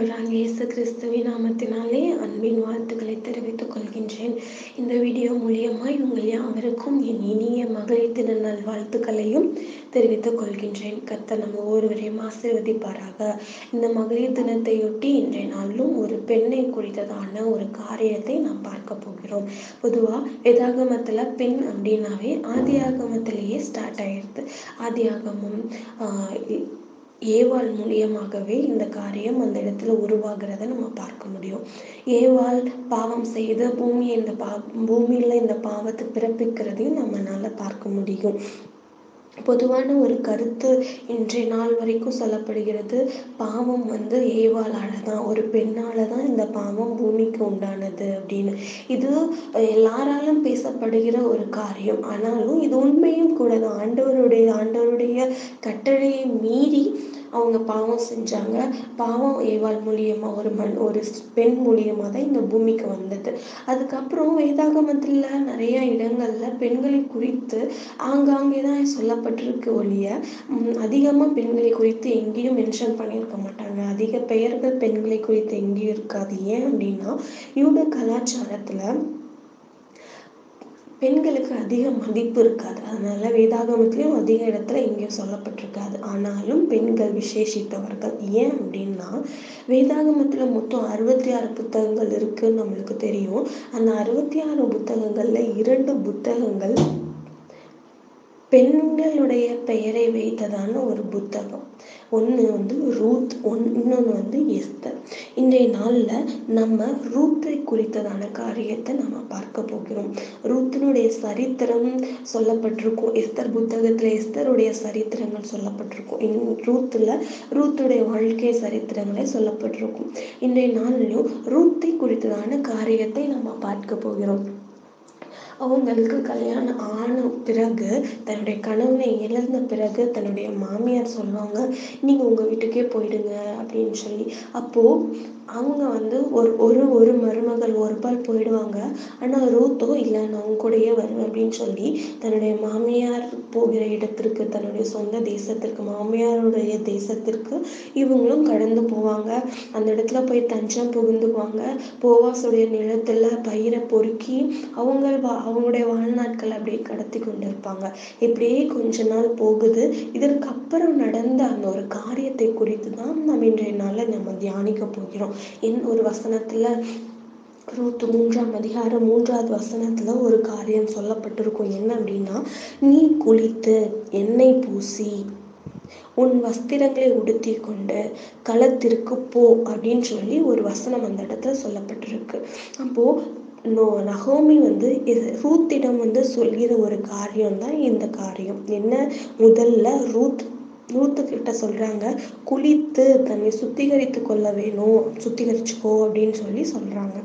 ஆண்டவராகிய இயேசு கிறிஸ்துவின் நாமத்தினாலே அன்பின் வாழ்த்துக்களை தெரிவித்துக் கொள்கின்றேன் இந்த வீடியோ மூலியமாய் உங்கள் யாவருக்கும் என் இனிய மகளிர் தின நல்வாழ்த்துக்களையும் தெரிவித்துக் கொள்கின்றேன் கர்த்தர் நம்ம ஒவ்வொருவரையும் ஆசீர்வதிப்பாராக இந்த மகளிர் தினத்தையொட்டி இன்றைய நாளிலும் ஒரு பெண்ணை குறித்ததான ஒரு காரியத்தை நாம் பார்க்க போகிறோம் பொதுவா வேதாகமத்துல பெண் அப்படின்னாவே ஆதி ஆகமத்திலேயே ஸ்டார்ட் ஆயிடுது ஆதி ஆகமம் ஆஹ் ஏவாள் மூலியமாகவே இந்த காரியம் அந்த இடத்துல உருவாகிறத நம்ம பார்க்க முடியும் ஏவாள் பாவம் செய்து பூமியை இந்த பா பூமியில இந்த பாவத்தை பிறப்பிக்கிறதையும் நம்மளால பார்க்க முடியும் பொதுவான ஒரு கருத்து இன்றைய நாள் வரைக்கும் சொல்லப்படுகிறது பாவம் வந்து ஏவாளால தான் ஒரு பெண்ணால தான் இந்த பாவம் பூமிக்கு உண்டானது அப்படின்னு இது எல்லாராலும் பேசப்படுகிற ஒரு காரியம் ஆனாலும் இது உண்மையும் கூட தான் ஆண்டவருடைய ஆண்டவருடைய கட்டளையை மீறி அவங்க பாவம் செஞ்சாங்க பாவம் ஏவாள் மூலியமா ஒரு மண் ஒரு பெண் மூலியமா தான் இந்த பூமிக்கு வந்தது அதுக்கப்புறம் வேதாகமத்துல நிறைய இடங்கள்ல பெண்களை குறித்து ஆங்காங்கே தான் சொல்லப்பட்டிருக்கு ஒழிய அதிகமா பெண்களை குறித்து எங்கேயும் மென்ஷன் பண்ணியிருக்க மாட்டாங்க அதிக பெயர்கள் பெண்களை குறித்து எங்கேயும் இருக்காது ஏன் அப்படின்னா யூத கலாச்சாரத்துல பெண்களுக்கு அதிக மதிப்பு இருக்காது அதனால வேதாகமத்திலையும் அதிக இடத்துல எங்கேயும் சொல்லப்பட்டிருக்காது ஆனாலும் பெண்கள் விசேஷித்தவர்கள் ஏன் அப்படின்னா வேதாகமத்துல மொத்தம் அறுபத்தி ஆறு புத்தகங்கள் இருக்குன்னு நம்மளுக்கு தெரியும் அந்த அறுபத்தி ஆறு புத்தகங்கள்ல இரண்டு புத்தகங்கள் பெண்களுடைய பெயரை வைத்ததான ஒரு புத்தகம் ஒன்று வந்து ரூத் ஒன் இன்னொன்று வந்து எஸ்தர் இன்றைய நாளில் நம்ம ரூத்தை குறித்ததான காரியத்தை நம்ம பார்க்க போகிறோம் ரூத்தினுடைய சரித்திரம் சொல்லப்பட்டிருக்கும் எஸ்தர் புத்தகத்தில் எஸ்தருடைய சரித்திரங்கள் சொல்லப்பட்டிருக்கும் இன் ரூத்தில் ரூத்துடைய வாழ்க்கை சரித்திரங்களே சொல்லப்பட்டிருக்கும் இன்றைய நாளிலும் ரூத்தை குறித்ததான காரியத்தை நம்ம பார்க்க போகிறோம் அவங்களுக்கு கல்யாணம் ஆன பிறகு தன்னுடைய கணவனை இழந்த பிறகு தன்னுடைய மாமியார் சொல்லுவாங்க நீங்க உங்க வீட்டுக்கே போயிடுங்க அப்படின்னு சொல்லி அப்போ அவங்க வந்து ஒரு ஒரு ஒரு மருமகள் ஒரு பால் போயிடுவாங்க ஆனா ரூத்தோ இல்லை நான் உங்க கூடயே வருவேன் அப்படின்னு சொல்லி தன்னுடைய மாமியார் போகிற இடத்திற்கு தன்னுடைய சொந்த தேசத்திற்கு மாமியாருடைய தேசத்திற்கு இவங்களும் கடந்து போவாங்க அந்த இடத்துல போய் தஞ்சம் புகுந்துக்குவாங்க போவாசுடைய நிலத்துல பயிரை பொறுக்கி அவங்க அவங்களுடைய வாழ்நாட்கள் அப்படியே கடத்தி கொண்டு இருப்பாங்க இப்படியே கொஞ்ச நாள் போகுது இதற்கு அப்புறம் நடந்த அந்த ஒரு காரியத்தை குறித்து தான் நம்ம இன்றைய நாள்ல நம்ம தியானிக்க போகிறோம் என் ஒரு வசனத்துல ரூத்து மூன்றாம் அதிகாரம் மூன்றாவது வசனத்துல ஒரு காரியம் சொல்லப்பட்டிருக்கும் என்ன அப்படின்னா நீ குளித்து எண்ணெய் பூசி உன் வஸ்திரங்களை உடுத்தி கொண்டு களத்திற்கு போ அப்படின்னு சொல்லி ஒரு வசனம் அந்த இடத்துல சொல்லப்பட்டிருக்கு அப்போ நோ நகோமி வந்து ரூத்திடம் வந்து சொல்கிற ஒரு காரியம் தான் இந்த காரியம் என்ன முதல்ல ரூத் ரூத்து கிட்ட சொல்றாங்க குளித்து தன்னை சுத்திகரித்து கொள்ள வேணும் சுத்திகரிச்சுக்கோ அப்படின்னு சொல்லி சொல்றாங்க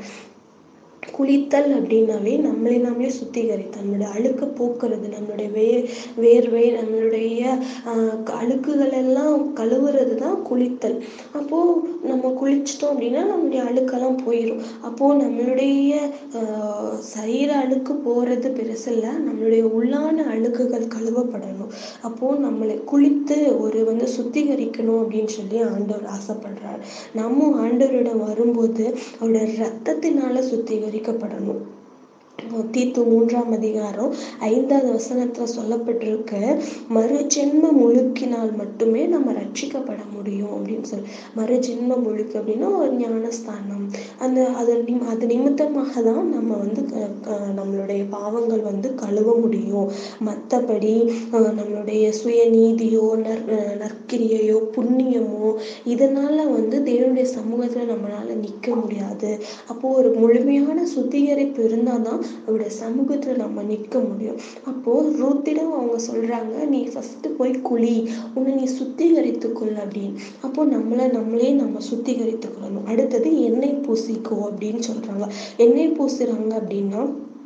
குளித்தல் அப்படின்னாவே நம்மளை நாமளே சுத்திகரித்தல் நம்மளுடைய அழுக்க போக்குறது நம்மளுடைய வே வேர்வை நம்மளுடைய ஆஹ் அழுக்குகள் எல்லாம் கழுவுறது தான் குளித்தல் அப்போ நம்ம குளிச்சிட்டோம் அப்படின்னா நம்மளுடைய அழுக்கெல்லாம் போயிடும் அப்போ நம்மளுடைய ஆஹ் சரீர அழுக்கு போறது பெருசு இல்லை நம்மளுடைய உள்ளான அழுக்குகள் கழுவப்படணும் அப்போ நம்மளை குளித்து ஒரு வந்து சுத்திகரிக்கணும் அப்படின்னு சொல்லி ஆண்டவர் ஆசைப்படுறார் நம்ம ஆண்டவரிடம் வரும்போது அவருடைய ரத்தத்தினால சுத்திகரி அழிக்கப்படணும் தீத்து மூன்றாம் அதிகாரம் ஐந்தாவது வசனத்துல சொல்லப்பட்டிருக்கு மறுஜென்ம முழுக்கினால் மட்டுமே நம்ம ரட்சிக்கப்பட முடியும் அப்படின்னு சொல்லி மறுஜென்ம முழுக்கு அப்படின்னா ஒரு ஞானஸ்தானம் அந்த அது அது நிமித்தமாக தான் நம்ம வந்து நம்மளுடைய பாவங்கள் வந்து கழுவ முடியும் மற்றபடி நம்மளுடைய சுயநீதியோ நற் நற்கிரியையோ புண்ணியமோ இதனால வந்து தேவனுடைய சமூகத்துல நம்மளால நிக்க முடியாது அப்போ ஒரு முழுமையான சுத்திகரிப்பு இருந்தாதான் அவருடைய சமூகத்துல நம்ம நிற்க முடியும் அப்போ ரூத்திடம் அவங்க சொல்றாங்க நீ ஃபர்ஸ்ட் போய் குழி உன்னை நீ சுத்திகரித்துக்கொள் அப்படின்னு அப்போ நம்மளை நம்மளே நம்ம சுத்திகரித்துக்கொள்ளணும் அடுத்தது எண்ணெய் பூசிக்கோ அப்படின்னு சொல்றாங்க எண்ணெய் பூசுறாங்க அப்படின்னா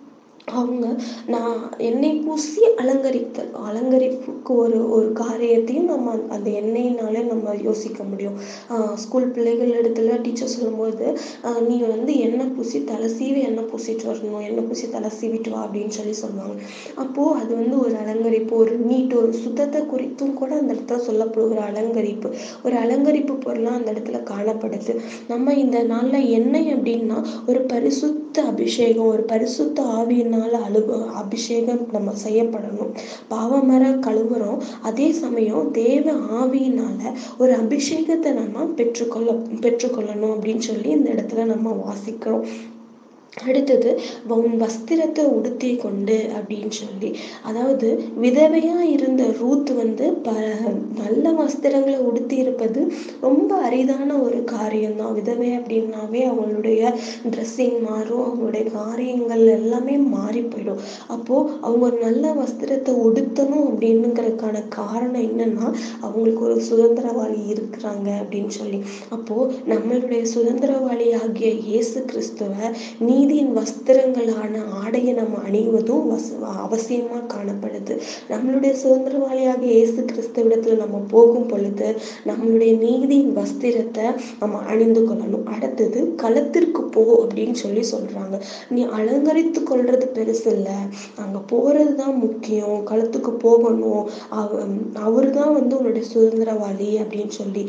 அவங்க நான் எண்ணெய் பூசி அலங்கரித்தல் அலங்கரிப்புக்கு ஒரு ஒரு காரியத்தையும் நம்ம அந்த எண்ணெயினாலே நம்ம யோசிக்க முடியும் ஆஹ் school பிள்ளைகள் இடத்துல teacher சொல்லும்போது ஆஹ் நீ வந்து எண்ணெய் பூசி தலை சீவி எண்ணெய் பூசிட்டு வரணும் எண்ணெய் பூசி தலை சீவிட்டு வா அப்படின்னு சொல்லி சொல்லுவாங்க அப்போ அது வந்து ஒரு அலங்கரிப்பு ஒரு நீட் ஒரு சுத்தத்தை குறித்தும் கூட அந்த இடத்துல சொல்லப்படும் ஒரு அலங்கரிப்பு ஒரு அலங்கரிப்பு பொருளா அந்த இடத்துல காணப்படுது நம்ம இந்த நாள்ல எண்ணெய் அப்படின்னா ஒரு பரிசுத்த அபிஷேகம் ஒரு பரிசுத்த ஆவியினால அழுகு அபிஷேகம் நம்ம செய்யப்படணும் பாவமர கழுவுறோம் அதே சமயம் தேவ ஆவியினால ஒரு அபிஷேகத்தை நம்ம பெற்றுக்கொள்ள பெற்றுக்கொள்ளணும் அப்படின்னு சொல்லி இந்த இடத்துல நம்ம வாசிக்கிறோம் அடுத்தது உன் வஸ்திரத்தை உடுத்தி கொண்டு அப்படின்னு சொல்லி அதாவது விதவையா இருந்த ரூத் வந்து ப நல்ல வஸ்திரங்களை உடுத்தி இருப்பது ரொம்ப அரிதான ஒரு காரியம்தான் விதவை அப்படின்னாவே அவங்களுடைய ட்ரெஸ்ஸிங் மாறும் அவங்களுடைய காரியங்கள் எல்லாமே மாறி போயிடும் அப்போ அவங்க ஒரு நல்ல வஸ்திரத்தை உடுத்தணும் அப்படின்னுங்கிறதுக்கான காரணம் என்னன்னா அவங்களுக்கு ஒரு சுதந்திரவாளி இருக்கிறாங்க அப்படின்னு சொல்லி அப்போ நம்மளுடைய சுதந்திரவாளி ஆகிய இயேசு கிறிஸ்துவ நீதியின் வஸ்திரங்களான ஆடையை நம்ம அணிவதும் வச அவசியமா காணப்படுது நம்மளுடைய சுதந்திரவாளியாக இயேசு கிறிஸ்துவிடத்துல நம்ம போகும் பொழுது நம்மளுடைய நீதியின் வஸ்திரத்தை நம்ம அணிந்து கொள்ளணும் அடுத்தது களத்திற்கு போ அப்படின்னு சொல்லி சொல்றாங்க நீ அலங்கரித்து கொள்றது பெருசு இல்ல அங்க போறதுதான் முக்கியம் களத்துக்கு போகணும் அவ அவர்தான் வந்து உன்னுடைய சுதந்திரவாளி அப்படின்னு சொல்லி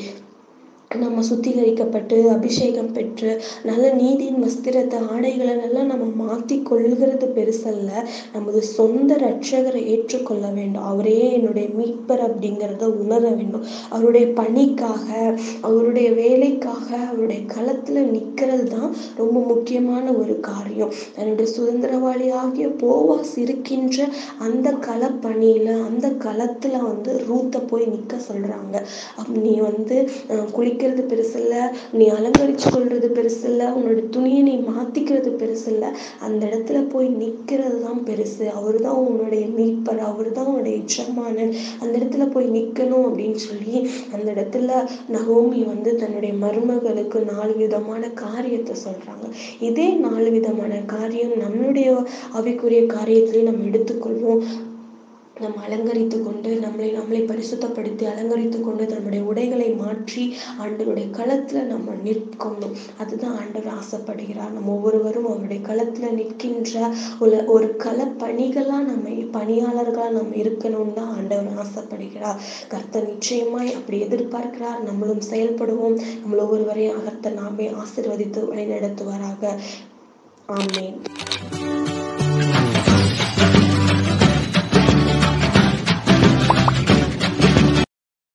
நம்ம சுத்திகரிக்கப்பட்டு அபிஷேகம் பெற்று நல்ல நீதியின் வஸ்திரத்தை ஆடைகளை எல்லாம் நம்ம மாத்தி கொள்கிறது பெருசல்ல நமது சொந்த ரட்சகரை ஏற்றுக்கொள்ள வேண்டும் அவரே என்னுடைய மீட்பர் அப்படிங்கிறத உணர வேண்டும் அவருடைய பணிக்காக அவருடைய வேலைக்காக அவருடைய களத்துல நிக்கிறது தான் ரொம்ப முக்கியமான ஒரு காரியம் என்னுடைய சுதந்திரவாளி ஆகிய போவாஸ் இருக்கின்ற அந்த களப்பணியில அந்த களத்துல வந்து ரூத்தை போய் நிக்க சொல்றாங்க அப்ப நீ வந்து அஹ் குளிக்கிறது பெருசு இல்ல நீ அலங்கரிச்சு கொள்றது பெருசு இல்ல உன்னோட துணியை நீ மாத்திக்கிறது பெருசு இல்ல அந்த இடத்துல போய் நிக்கிறது தான் பெருசு அவர்தான் உன்னுடைய மீட்பர் அவர்தான் உன்னுடைய எஜமானன் அந்த இடத்துல போய் நிக்கணும் அப்படின்னு சொல்லி அந்த இடத்துல நகோமி வந்து தன்னுடைய மருமகளுக்கு நாலு விதமான காரியத்தை சொல்றாங்க இதே நாலு விதமான காரியம் நம்மளுடைய ஆவிக்குரிய காரியத்திலையும் நம்ம எடுத்துக்கொள்வோம் நம்ம அலங்கரித்து கொண்டு நம்மளை நம்மளை பரிசுத்தப்படுத்தி அலங்கரித்து கொண்டு நம்முடைய உடைகளை மாற்றி ஆண்டவருடைய களத்துல நம்ம நிற்கணும் அதுதான் ஆண்டவர் ஆசைப்படுகிறார் நம்ம ஒவ்வொருவரும் அவருடைய களத்துல நிற்கின்ற ஒரு ஒரு களப்பணிகளா நம்ம பணியாளர்களா நம்ம இருக்கணும்னு தான் ஆண்டவர் ஆசைப்படுகிறார் கர்த்தர் நிச்சயமாய் அப்படி எதிர்பார்க்கிறார் நம்மளும் செயல்படுவோம் நம்மள ஒவ்வொருவரையும் கர்த்தர் நாமே ஆசீர்வதித்து வழிநடத்துவாராக ஆமென்